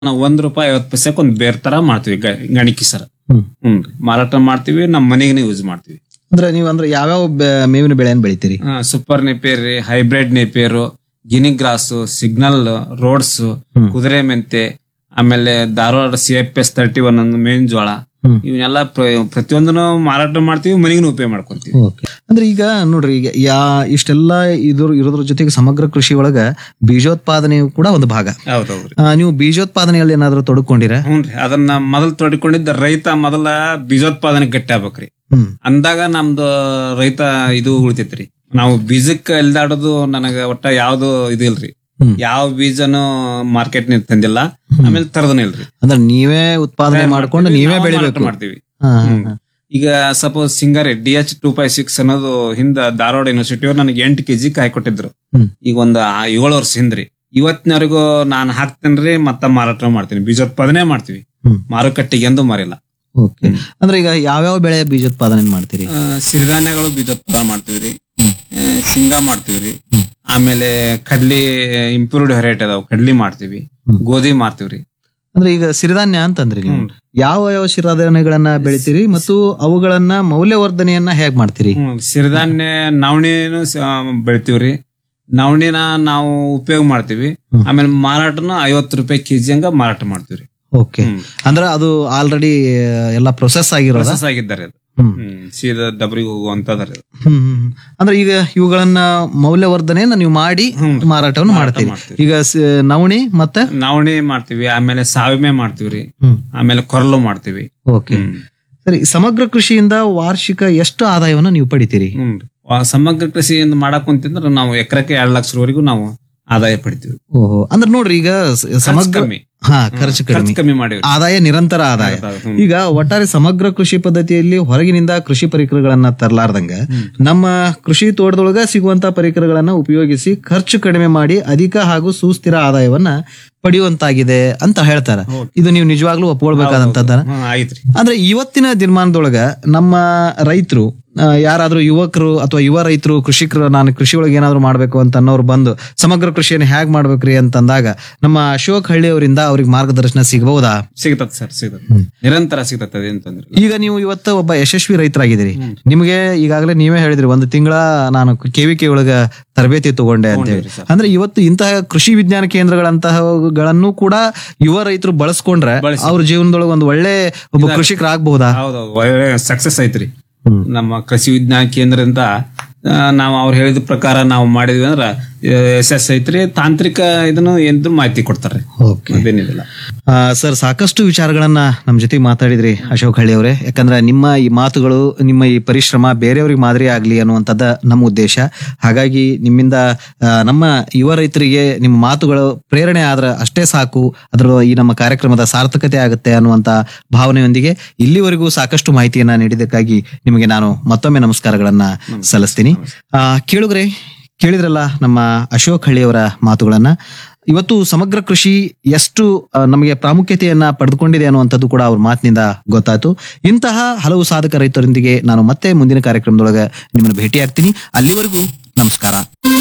ನಾವು ಒಂದ್ ರೂಪಾಯಿ ಐವತ್ತು ಪೈಸೆಕ್ ಒಂದ್ ಬೇರ್ ತರ ಮಾಡ್ತೀವಿ ಗ- ಗಣಿಕಿ ಸರ್ ಹ್ಮ್. ಹ್ಮ್ ಮಾರಾಟ ಮಾಡ್ತೀವಿ ನಮ್ಮ ಮನೆಗೆ ಯೂಸ್ ಮಾಡ್ತೀವಿ ಅಂದ್ರೆ ನೀವು ಅಂದ್ರೆ ಯಾವ್ಯಾವ ಬೆ- ಮೇವಿನ ಬೆಳೆಯನ್ನು ಬೆಳಿತೀರಿ ಸೂಪರ್ ನೇಪಿಯರ್ ರೀ hybrid Napier guinea grass signal Rhodes ಕುದುರೆ ಮೆಂತೆ ಆಮೇಲೆ Dharwad C F S thirty one ಒಂದು ಮೇನ್ ಜೋಳ ಹ್ಮ್. ಇವನ್ನೆಲ್ಲ ಪ್ರ- ಪ್ರತಿಯೊಂದನ್ನು ಮಾರಾಟ ಮಾಡ್ತೀವಿ ಮನೆಗೂ ಉಪಯೋಗ ಮಾಡ್ಕೊಂತೀವಿ ಓಕೆ ಅಂದ್ರೆ ಈಗ ನೋಡ್ರಿ ಈಗ ಯಾ ಇಷ್ಟೆಲ್ಲ ಇದ್ರ ಇರೋದ್ರ ಜೊತೆಗೆ ಸಮಗ್ರ ಕೃಷಿ ಒಳಗ ಬೀಜೋತ್ಪಾದನೆಯು ಕೂಡ ಒಂದು ಭಾಗ ಹೌದೌದ್ರಿ ಆ, ನೀವು ಬೀಜೋತ್ಪಾದನೆಯಲ್ಲಿ ಏನಾದ್ರೂ ತೊಡಕೊಂಡಿರ ಹ್ಞೂನ್ರಿ ಅದನ್ನ ಮೊದಲ್ ತೊಡ್ಕೊಂಡಿದ್ದ ರೈತ ಮೊದಲ ಬೀಜೋತ್ಪಾದನೆ ಗಟ್ಟಿ ಆಗ್ಬೇಕ್ರಿ ಹ್ಮ್ ಅಂದಾಗ ನಮ್ದು ರೈತ ಇದು ಉಳಿತೈತ್ರಿ ನಾವು ಬೀಜಕ್ಕ ಎಲ್ದಾಡೋದು ನನಗ ಒಟ್ಟ ಯಾವ್ದು ಇದು ಇಲ್ರಿ ಹ್ಮ್. ಯಾವ ಬೀಜನು ಮಾರ್ಕೆಟ್ ತಂದಿಲ್ಲ ಆಮೇಲೆ ತರದನ ಇಲ್ರಿ ಅಂದ್ರೆ ನೀವೇ ಉತ್ಪಾದನೆ ಮಾಡ್ಕೊಂಡು ನೀವೇ ನಾವು ಮಾರಾಟ ಬೆಳಿಬೇಕು ಮಾಡ್ತೀವಿ ಹಾ, ಹಾ, ಹ್ಮ್. ಹಾ. ಈಗ ಸಪೋಸ್ ಸಿಂಗಾರಿ D H two five six ಅನ್ನೋದು ಹಿಂದ ಧಾರವಾಡ ಯೂನಿವರ್ಸಿಟಿ ಅವ್ರು ನನಗೆ ಎಂಟು ಕೆಜಿ ಕಾಯಿ ಕೊಟ್ಟಿದ್ರು ಹ್ಮ್. ಈಗ ಒಂದ್ ಆ- ಏಳು ವರ್ಷ ಹಿಂದ್ರಿ ಇವತ್ತಿನವರೆಗೂ ನಾನು ಹಾಕ್ತೇನ್ರಿ ಮತ್ತ ಮಾರಾಟ ಮಾಡ್ತೀನಿ ಬೀಜೋತ್ಪಾದನೆ ಮಾಡ್ತೀವಿ ಹ್ಮ್. ಮಾರುಕಟ್ಟೆಗೆ ಎಂದು ಮಾರಿಲ್ಲ ಓಕೆ ಅಂದ್ರೆ ಈಗ ಯಾವ್ಯಾವ ಬೆಳೆ ಬೀಜೋತ್ಪಾದನೆ ಮಾಡ್ತೀರಿ ಆ, ಸಿರಿಧಾನ್ಯಗಳು ಬೀಜೋತ್ಪಾದನೆ ಮಾಡ್ತೀವ್ರಿ ಆ, ಶೇಂಗಾ ಮಾಡ್ತೀವ್ರಿ ಆಮೇಲೆ ಕಡ್ಲಿ ಇಂಪ್ರೂವ್ಡ್ ವೆರೈಟಿ ಅದಾವ ಕಡ್ಲಿ ಮಾಡ್ತೀವಿ ಹ್ಮ್. ಗೋಧಿ ಮಾಡ್ತೀವ್ರಿ ಅಂದ್ರೆ ಈಗ ಸಿರಿಧಾನ್ಯ ಅಂತಂದ್ರಿ ನೀವು ಹ್ಮ್. ಯಾವ ಯಾವ ಸಿರಿಧಾನ್ಯಗಳನ್ನ ಬೆಳಿತೀರಿ ಮತ್ತು ಅವುಗಳನ್ನ ಮೌಲ್ಯವರ್ಧನೆಯನ್ನ ಹೇಗ್ ಮಾಡ್ತೀರಿ ಹ್ಮ್. ಸಿರಿಧಾನ್ಯ ನವಣಿನು ಸ- ಬೆಳಿತೀವ್ರಿ ನವಣಿನ ನಾವು ಉಪಯೋಗ ಮಾಡ್ತೀವಿ ಹ್ಮ್. ಆಮೇಲೆ ಮಾರಾಟನ ಐವತ್ತು ರೂಪಾಯಿ ಕೆಜಿ ಹಂಗ ಮಾರಾಟ ಮಾಡ್ತೀವ್ರಿ ಓಕೆ ಅಂದ್ರೆ ಅದು ಆಲ್ರೆಡಿ ಎಲ್ಲ ಪ್ರೊಸೆಸ್ ಆಗಿರೋದ ಪ್ರೊಸೆಸ್ ಆಗಿದ್ದಾರೆ ಅದು ಹ್ಮ್. ಹ್ಮ್. ಸೀದಾ ಡಬ್ರಿಗೆ ಹೋಗುವಂತದ್ರಿ ಅದು. ಹ್ಮ್ ಹ್ಮ್ ಹ್ಮ್. ಅಂದ್ರೆ ಈಗ ಇವುಗಳನ್ನ ಮೌಲ್ಯವರ್ಧನೆಯನ್ನ ನೀವು ಮಾಡಿ ಹ್ಮ್. ಮಾರಾಟವನ್ನು ಮಾರಾಟ ಮಾಡ್ತೀರಿ ಮಾಡ್ತೀವಿ. ಈಗ ಸ- ನವಣಿ ಮತ್ತೆ ನವಣಿ ಮಾಡ್ತೀವಿ ಆಮೇಲೆ ಸಾವಿಮೆ ಮಾಡ್ತೀವ್ರಿ ಹ್ಮ್ ಆಮೇಲೆ ಕೊರಲು ಮಾಡ್ತೀವಿ ಓಕೆ ಹ್ಮ್. ಸರಿ ಸಮಗ್ರ ಕೃಷಿಯಿಂದ ವಾರ್ಷಿಕ ಎಷ್ಟು ಆದಾಯವನ್ನು ನೀವು ಪಡಿತೀರಿ ಹ್ಮ್ ಆ ಸಮಗ್ರ ಕೃಷಿಯಿಂದ ಮಾಡಕ್ ಕುಂತಿದ್ರೆ ನಾವು ಎಕರೆಕ್ಕೆ ಎರಡ್ ಲಕ್ಷವರೆಗೂ ನಾವು ಆದಾಯ ಪಡಿತೀವಿ ಓಹೋ ಅಂದ್ರೆ ನೋಡ್ರಿ ಈಗ ಸ- ಖರ್ಚು ಸಮಗ್ರ ಕಮ್ಮಿ ಹಾ ಖರ್ಚು ಖರ್ಚು ಕಡಿಮೆ ಕಮ್ಮಿ ಮಾಡಿವಿ ಆದಾಯ ನಿರಂತರ ಆದಾಯ ಹ್ಮ್. ಈಗ ಒಟ್ಟಾರೆ ಸಮಗ್ರ ಕೃಷಿ ಪದ್ಧತಿಯಲ್ಲಿ ಹೊರಗಿನಿಂದ ಕೃಷಿ ಪರಿಕರಗಳನ್ನ ತರಲಾರ್ದಂಗ ನಮ್ಮ ಕೃಷಿ ತೋಟದೊಳಗ ಸಿಗುವಂತ ಪರಿಕರಗಳನ್ನ ಉಪಯೋಗಿಸಿ ಖರ್ಚು ಕಡಿಮೆ ಮಾಡಿ ಅಧಿಕ ಹಾಗೂ ಸುಸ್ಥಿರ ಆದಾಯವನ್ನ ಪಡೆಯುವಂತಾಗಿದೆ ಅಂತ ಹೇಳ್ತಾರ ಇದು ನೀವು ನಿಜವಾಗ್ಲೂ ಒಪ್ಕೊಳ್ಬೇಕಾದಂತದ ಹ್ಮ್, ಆಯ್ತ್ರಿ ಅಂದ್ರೆ ಇವತ್ತಿನ ದಿನಮಾನದೊಳಗ ನಮ್ಮ ರೈತರು ಯಾರಾದ್ರೂ ಯುವಕರು ಅಥವಾ ಯುವ ರೈತರು ಕೃಷಿಕರು ನಾನು ಕೃಷಿ ಒಳಗೆ ಏನಾದ್ರು ಮಾಡ್ಬೇಕು ಅಂತ ಅನ್ನೋರು ಬಂದು ಸಮಗ್ರ ಕೃಷಿಯನ್ನು ಹೇಗ್ ಮಾಡ್ಬೇಕ್ರಿ ಅಂತಂದಾಗ ನಮ್ಮ ಅಶೋಕ್ ಹಳ್ಳಿ ಅವರಿಂದ ಅವ್ರಿಗೆ ಮಾರ್ಗದರ್ಶನ ಸಿಗಬಹುದಾ ಸಿಗ್ತತ್ ಸರ್ ಸಿಗ್ತತ್ ನಿರಂತರ ಸಿಗ್ತತ್ ಅದೇನ್ ತೊಂದ್ರೆ ಇಲ್ಲ. ಈಗ ನೀವು ಇವತ್ತು ಒಬ್ಬ ಯಶಸ್ವಿ ರೈತರಾಗಿದ್ದೀರಿ ನಿಮಗೆ ಈಗಾಗಲೇ ನೀವೇ ಹೇಳಿದ್ರಿ ಒಂದು ತಿಂಗಳ ನಾನು ಕೆವಿಕೆ ಒಳಗ ತರಬೇತಿ ತಗೊಂಡೆ ಅಂತ ಹೇಳಿ ತಗೊಂಡಿವ್ರಿ ಸರ್. ಅಂದ್ರೆ ಇವತ್ತು ಇಂತಹ ಕೃಷಿ ವಿಜ್ಞಾನ ಕೇಂದ್ರಗಳಂತಹಗಳನ್ನು ಕೂಡ ಯುವ ರೈತರು ಬಳಸ್ಕೊಂಡ್ರೆ ಬಳಸಿ. ಅವ್ರ ಜೀವನದೊಳಗೆ ಒಂದು ಒಳ್ಳೆ ಒಬ್ಬ ಕೃಷಿಕರಾಗಬಹುದಾ ಹೌದೌದು ಒಳ್ಳೆ ಸಕ್ಸಸ್ ಐತ್ರಿ ಹ್ಮ್. ನಮ್ಮ ಕೃಷಿ ವಿಜ್ಞಾನ ಕೇಂದ್ರದಿಂದ ಆ, ನಾವು ಅವ್ರು ಹೇಳಿದ ಪ್ರಕಾರ ನಾವು ಮಾಡಿದ್ವಿ ಅಂದ್ರ ಎಸ್ ಐತ್ರಿ ತಾಂತ್ರಿಕ ಇದನ್ನು ಎಂದು ಮಾಹಿತಿ ಕೊಡ್ತಾರ್ರಿ ಓಕೆ ಅದೇನಿದಿಲ್ಲ ಆ, ಸರ್ ಸಾಕಷ್ಟು ವಿಚಾರಗಳನ್ನ ನಮ್ಮ ಜೊತೆ ಮಾತಾಡಿದ್ರಿ ಅಶೋಕ್ ಹಳ್ಳಿ ಅವರೇ ಯಾಕಂದ್ರೆ ನಿಮ್ಮ ಈ ಮಾತುಗಳು ನಿಮ್ಮ ಈ ಪರಿಶ್ರಮ ಬೇರೆಯವ್ರಿಗೆ ಮಾದರಿ ಆಗ್ಲಿ ಅನ್ನುವಂಥದ್ದು ನಮ್ಮ ಉದ್ದೇಶ ಹಾಗಾಗಿ ನಿಮ್ಮಿಂದ ಆ, ನಮ್ಮ ಯುವ ರೈತರಿಗೆ ನಿಮ್ಮ ಮಾತುಗಳು ಪ್ರೇರಣೆ ಆದ್ರೆ ಅಷ್ಟೇ ಸಾಕು ಅದರ ಈ ನಮ್ಮ ಕಾರ್ಯಕ್ರಮದ ಸಾರ್ಥಕತೆ ಆಗುತ್ತೆ ಅನ್ನುವಂತ ಭಾವನೆಯೊಂದಿಗೆ ಇಲ್ಲಿವರೆಗೂ ಸಾಕಷ್ಟು ಮಾಹಿತಿಯನ್ನ ನೀಡಿದ್ದಕ್ಕಾಗಿ ನಿಮಗೆ ನಾನು ಮತ್ತೊಮ್ಮೆ ನಮಸ್ಕಾರಗಳನ್ನ ಸಲ್ಲಿಸ್ತೀನಿ ಆ, ಕೇಳುಗರೆ ಕೇಳಿದ್ರಲ್ಲ ನಮ್ಮ ಅಶೋಕ್ ಹಳ್ಳಿಯವರ ಮಾತುಗಳನ್ನ ಇವತ್ತು ಸಮಗ್ರ ಕೃಷಿ ಎಷ್ಟು ಆ, ನಮಗೆ ಪ್ರಾಮುಖ್ಯತೆಯನ್ನ ಪಡೆದುಕೊಂಡಿದೆ ಅನ್ನುವಂಥದ್ದು ಕೂಡ ಅವ್ರ ಮಾತಿನಿಂದ ಗೊತ್ತಾಯ್ತು ಇಂತಹ ಹಲವು ಸಾಧಕ ರೈತರೊಂದಿಗೆ ನಾನು ಮತ್ತೆ ಮುಂದಿನ ಕಾರ್ಯಕ್ರಮದೊಳಗೆ ನಿಮ್ಮನ್ನು ಭೇಟಿಯಾಗ್ತೀನಿ ಅಲ್ಲಿವರೆಗೂ ನಮಸ್ಕಾರ